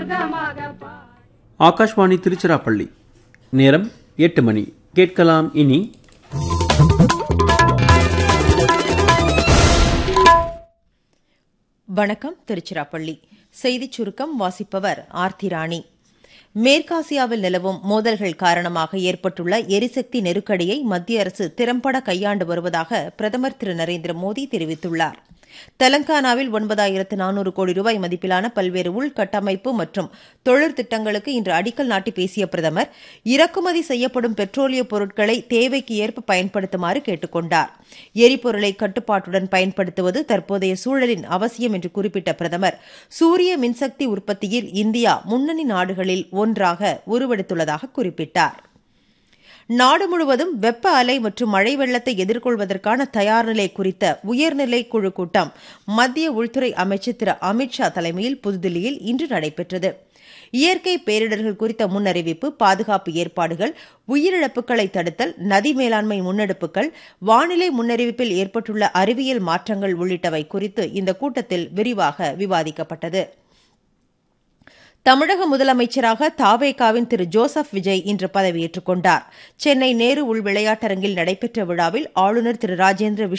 அமுதமாக பா ஆகாஷ்வாணி திருச்சிராப்பள்ளி நேரம் எட்டு மணி கேட்கலாம் இனி வணக்கம் திருச்சிராப்பள்ளி செய்திச் சுருக்கம் வாசிப்பவர் ஆர்த்தி ராணி மேற்காசியாவில் நிலவும் மோதல்கள் காரணமாக ஏற்பட்டுள்ள எரிசக்தி நெருக்கடியை மத்திய அரசு திறம்பட கையாண்டு வருவதாக பிரதமர் திரு நரேந்திர மோடி தெரிவித்துள்ளார் தெலங்கானாவில் ஒன்பதாயிரத்து நானூறு கோடி ரூபாய் மதிப்பிலான பல்வேறு உள்கட்டமைப்பு மற்றும் தொழில் திட்டங்களுக்கு இன்று அடிக்கல் நாட்டி பேசிய பிரதமர் இறக்குமதி செய்யப்படும் பெட்ரோலிய பொருட்களை தேவைக்கு ஏற்ப பயன்படுத்துமாறு கேட்டுக் கொண்டார் எரிபொருளை கட்டுப்பாட்டுடன் பயன்படுத்துவது தற்போதைய சூழலின் அவசியம் என்று குறிப்பிட்ட பிரதமர் சூரிய மின்சக்தி உற்பத்தியில் இந்தியா முன்னணி நாடுகளில் ஒன்றாக உருவெடுத்துள்ளதாக குறிப்பிட்டார் நாடு முழுவதும் வெப்ப அலை மற்றும் மழை வெள்ளத்தை எதிர்கொள்வதற்கான தயார்நிலை குறித்த உயர்நிலை குழு கூட்டம் மத்திய உள்துறை அமைச்சர் திரு அமித்ஷா தலைமையில் புதுதில்லியில் இன்று நடைபெற்றது இயற்கை பேரிடர்கள் குறித்த முன்னறிவிப்பு பாதுகாப்பு ஏற்பாடுகள் உயிரிழப்புகளை தடுத்தல் நதி மேலாண்மை முன்னெடுப்புகள் வானிலை முன்னறிவிப்பில் ஏற்பட்டுள்ள அறிவியல் மாற்றங்கள் உள்ளிட்டவை குறித்து இந்த கூட்டத்தில் விரிவாக விவாதிக்கப்பட்டது தமிழக முதலமைச்சராக தாவேகாவின் திரு ஜோசப் விஜய் இன்று பதவியேற்றுக் கொண்டார் சென்னை நேரு உள் விளையாட்டரங்கில் நடைபெற்ற விழாவில் ஆளுநர் திரு ராஜேந்திர